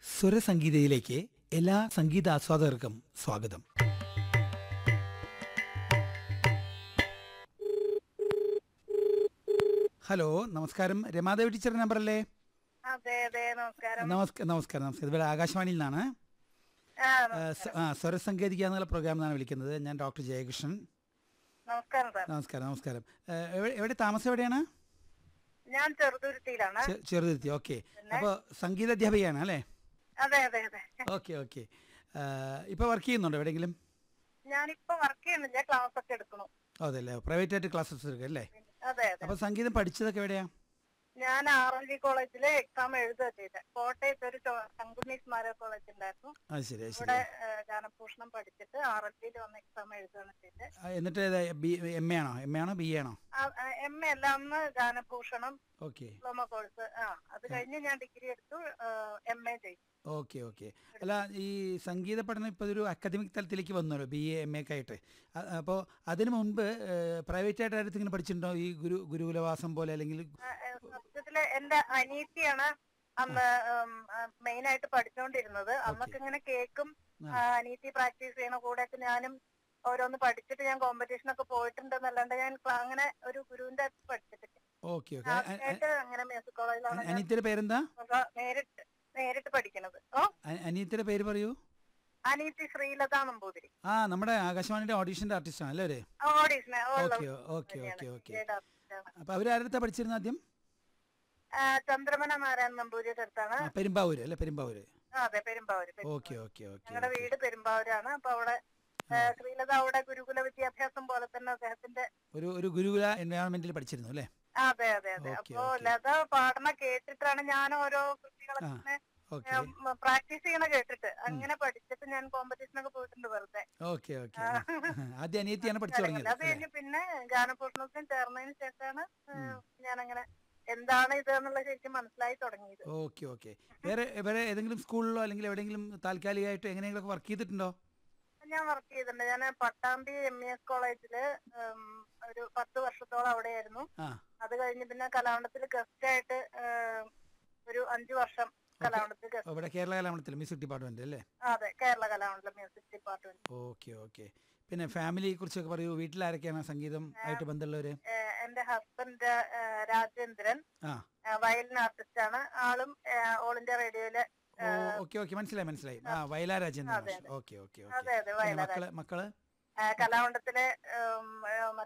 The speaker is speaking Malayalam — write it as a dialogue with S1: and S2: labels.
S1: സ്വരസംഗീതയിലേക്ക് എല്ലാ സംഗീത ആസ്വാദകർക്കും സ്വാഗതം ഹലോ നമസ്കാരം രമാദേവി ടീച്ചർ നമ്പറല്ലേ
S2: അതെ അതെ നമസ്കാരം
S1: നമസ്കാരം നമസ്കാരം നമസ്കാരം ഇവിടെ ആകാശവാണിയിൽ നിന്നാണ്
S2: ആ
S1: ആ, സ- ആ സ്വരസംഗീതിക എന്നുള്ള പ്രോഗ്രാമിൽ നിന്നാണ് വിളിക്കുന്നത് ഞാൻ ഡോക്ടർ ജയകൃഷ്ണൻ
S2: നമസ്കാരം സാർ
S1: നമസ്കാരം നമസ്കാരം ഏ, എവിടെ- എവിടെ താമസം എവിടെയാണ്
S2: ഞാൻ ചെറുതുരുത്തിയിലാണ്
S1: ചെ- ചെറുതിരുത്തി ഓക്കെ അപ്പോൾ സംഗീത അധ്യാപികയാണ് അല്ലേ
S2: അതെ അതെ അതെ
S1: ഓക്കെ ഓക്കെ ഇപ്പോൾ വർക്ക് ചെയ്യുന്നുണ്ടോ എവിടെയെങ്കിലും
S2: ഞാനിപ്പോ വർക്ക് ചെയ്യുന്നില്ല ക്ലാസ് ഒക്കെ എടുക്കണു
S1: ഓ, അതല്ലേ പ്രൈവറ്റ് ആയിട്ട് ക്ലാസ്സസ് എടുക്കുക അല്ലേ
S2: അതെ അതെ
S1: അപ്പോൾ സംഗീതം പഠിച്ചതൊക്കെ എവിടെയാ
S2: ഞാൻ ആർ എൽ ജി കോളേജില് എക്സാം എഴുതുക ചെയ്തത് കോട്ടയത്ത് ഒരു ചോ- ശങ്കുണ്ണി സ്മാരക കോളേജ് ഉണ്ടായിരുന്നു
S1: അത് ശരി അത് ശരി
S2: ഇവിടെ ഏഹ്, ഗാനഭൂഷണം പഠിച്ചിട്ട് ആർ എൽ ജിയിൽ വന്ന് എക്സാം എഴുതുകയാണ് ചെയ്തത്
S1: ആ, എന്നിട്ട് ബി എം എ ആണോ എം എ ആണോ ബി എ ആണോ
S2: എം എ അല്ല അന്ന് ഗാനഭൂഷണം
S1: ഓക്കെ
S2: ഡിപ്ലോമ കോഴ്സ് ആ അത് കഴിഞ്ഞ് ഞാൻ ഡിഗ്രി എടുത്തു എം എ ചെയ്തു
S1: ഓക്കെ ഓക്കെ അല്ല ഈ സംഗീത പഠനം ഇപ്പോൾ ഒരു അക്കാദമിക് തലത്തിലേക്ക് വന്നല്ലോ ബി എ എം എ ഒക്കെ ആയിട്ട് അപ്പോൾ അതിന് മുൻപ് പ്രൈവറ്റ് ആയിട്ട് ആയിട്ട് ഇങ്ങനെ പഠിച്ചിട്ടുണ്ടോ ഈ ഗുരു ഗുരുകുലവാസം പോലെ അല്ലെങ്കിൽ
S2: ആ, ഏ, സത്യത്തില് എന്റെ അനീത്തിയാണ് അന്ന് മെയിൻ ആയിട്ട് പഠിച്ചുകൊണ്ടിരുന്നത് അന്നൊക്കെ ഇങ്ങനെ കേക്കും ആ, അനീതി പ്രാക്ടീസ് ചെയ്യണ കൂടെ ഒക്കെ ഞാനും ഓരോന്ന് പഠിച്ചിട്ട് ഞാൻ കോമ്പറ്റീഷൻ ഒക്കെ പോയിട്ടുണ്ടെന്നല്ലാണ്ട് ഞാൻ ക്ലാ- അങ്ങനെ ഒരു ഗുരുവിന്റെ അടുത്ത് പഠിച്ചിട്ടില്ല
S1: ഓക്കെ ഓക്കെ
S2: ആദ്യമായിട്ട് അങ്ങനെ മ്യൂസിക് കോളേജിലാണ് ഞാൻ
S1: അനിയത്തിയുടെ പേരെന്താ
S2: സ്വ- നേരിട്ട് നേരിട്ട് പഠിക്കണത് ഓ
S1: അ- അനിയത്തിയുടെ പേര് പറയൂ
S2: അനീതി ശ്രീലത നമ്പൂതിരി
S1: ആ നമ്മുടെ ആകാശവാണിയുടെ ഓഡീഷൻ്റെ ആർട്ടിസ്റ്റ് ആണ് അല്ലേ അവര്
S2: ഓഡീഷനെ
S1: ഓക്കെ ഓക്കെ ഓക്കെ ഓക്കെ അപ്പോൾ അവരാരടുത്താ പഠിച്ചിരുന്ന ആദ്യം
S2: ചന്ദ്രമന നാരായണൻ നമ്പൂതിരിയുടെ അടുത്താണ്
S1: ആ, പെരുമ്പാവൂര് അല്ലേ പെരുമ്പാവൂര്
S2: ആ, അതെ Perumbavoor Perumbavoor.
S1: Okay okay okay
S2: ഞങ്ങളുടെ വീട് പെരുമ്പാവൂരാണ് അപ്പൊ അവിടെ ഏ, ശ്രീലത അവിടെ ഗുരുകുല വിദ്യാഭ്യാസം പോലെ തന്നെ അദ്ദേഹത്തിന്റെ
S1: ഒരു ഒരു ഗുരുകുല എൻവയോൺമെന്റിൽ പഠിച്ചിരുന്നു അല്ലേ
S2: അതെ അതെ അതെ
S1: ഓക്കേ,
S2: അപ്പൊ
S1: ഓക്കേ.
S2: ലത പാടണ കേട്ടിട്ടാണ് ഞാൻ ഓരോ കൃതികളൊക്കെ
S1: ഓക്കെ
S2: പ്രാക്ടീസ് ചെയ്യണ കേട്ടിട്ട് അങ്ങനെ പഠിച്ചിട്ട് ഞാൻ കോമ്പറ്റീഷനൊക്കെ പോയിട്ടുണ്ട് വെറുതെ
S1: ഓക്കെ ഓക്കെ ആദ്യം അനിയത്തിയാണ് പഠിച്ചു തുടങ്ങിയത്
S2: അത് കഴിഞ്ഞ് പിന്നെ ഗാനഭൂഷണത്തിന് ചേർന്നതിന് ശേഷമാണ് ഞാൻ അങ്ങനെ എന്താണ് ഇത് എന്നുള്ളത് ശരിക്കും മനസ്സിലായി തുടങ്ങിയത്
S1: ഓക്കെ ഓക്കെ വേറെ വേറെ ഏതെങ്കിലും സ്കൂളിലോ അല്ലെങ്കിൽ എവിടെയെങ്കിലും താൽക്കാലികമായിട്ടോ എങ്ങനെയെങ്കിലും വർക്ക് ചെയ്തിട്ടുണ്ടോ
S2: ഞാൻ വർക്ക് ചെയ്തിട്ടുണ്ട് ഞാൻ പട്ടാമ്പി എം ഇ എസ് കോളേജില് ഉം, ഒരു പത്ത് വർഷത്തോളം അവിടെയായിരുന്നു
S1: ആ
S2: അത് കഴിഞ്ഞ് പിന്നെ കലാമണ്ഡലത്തിൽ ഗസ്റ്റ് ആയിട്ട് ഏഹ്, ഒരു അഞ്ചു വർഷം കലാമണ്ഡലത്തിൽ ഗസ്റ്റ്
S1: ഇവിടെ കേരള കലാമണ്ഡലത്തിൽ മ്യൂസിക് ഡിപ്പാർട്ട്മെന്റ് അല്ലേ
S2: അതെ Kerala Kalamandalam music department
S1: okay okay പിന്നെ ഫാമിലിയെ കുറിച്ചൊക്കെ പറയൂ വീട്ടിൽ ആരൊക്കെയാണ് സംഗീതം ആയിട്ട് ബന്ധമുള്ളവര്
S2: ഏഹ്, എന്റെ ഹസ്ബൻഡ് ഏഹ്, രാജേന്ദ്രൻ
S1: ആ
S2: ഏഹ്, വയലിൻ ആർട്ടിസ്റ്റ് ആണ് ആളും ഏഹ്, ഓൾ ഇന്ത്യ റേഡിയോയിലെ
S1: ഓ ഓക്കെ ഓക്കെ മനസ്സിലായി മനസ്സിലായി ആ Vayala Rajendran okay okay okay
S2: അതെ അതെ
S1: ഓക്കെ
S2: വയലാർ
S1: മക്കള് മക്കള്
S2: ഏഹ്, കലാമണ്ഡലത്തിലെ ഉം, ഏഹ്,